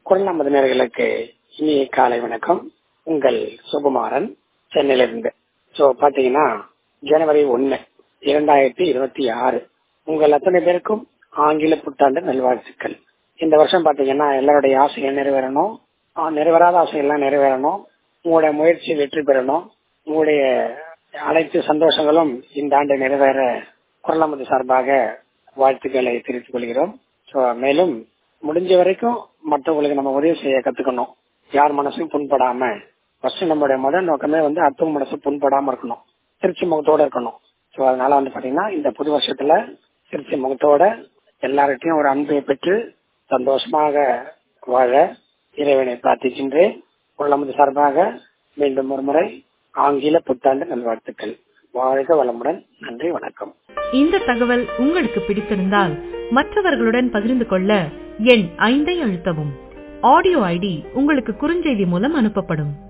குரல் நமது நேர்களுக்கு இனிய காலை வணக்கம் உங்கள் சுகுமாரன் சென்னையிலிருந்து ஸோ பாத்தீங்கன்னா ஜனவரி ஒன்னு இரண்டாயிரத்தி இருபத்தி ஆறு உங்கள் அத்தனை பேருக்கும் ஆங்கில புத்தாண்டு நல்வாழ்த்துக்கள் இந்த வருஷம் பாத்தீங்கன்னா எல்லாருடைய ஆசைகள் நிறைவேறணும் ஆ, நிறைவேறாத ஆசைகள்லாம் நிறைவேறணும் உங்களுடைய முயற்சி வெற்றி பெறணும் உங்களுடைய அனைத்து சந்தோஷங்களும் இந்த ஆண்டு நிறைவேற குரலமது சார்பாக வாழ்த்துக்களை தெரிவித்துக் கொள்கிறோம் ஸோ மேலும் முடிஞ்ச வரைக்கும் மற்றவங்களுக்கு நம்ம உதவி செய்ய கத்துக்கணும் யார் மனசும் புண்படாம ஃபர்ஸ்ட் நம்மளுடைய முதல் நோக்கமே வந்து அடுத்தவங்க மனசு புண்படாம இருக்கணும் திருச்சி முகத்தோட இருக்கணும் ஸோ அதனால வந்து பாத்தீங்கன்னா இந்த புது வருஷத்துல திருச்சி முகத்தோட எல்லார்கிட்டையும் ஒரு அன்பை பெற்று சந்தோஷமாக வாழ இறைவனை பிரார்த்திக்கின்றேன் குரலமது சார்பாக மீண்டும் ஒரு முறை ஆங்கில புத்தாண்டு நல்வாழ்த்துக்கள் வாழ்க வளமுடன் நன்றி வணக்கம் இந்த தகவல் உங்களுக்கு பிடித்திருந்தால் மற்றவர்களுடன் பகிர்ந்து கொள்ள எண் ஐந்தை அழுத்தவும் ஆடியோ ஐடி உங்களுக்கு குறுஞ்செய்தி மூலம் அனுப்பப்படும்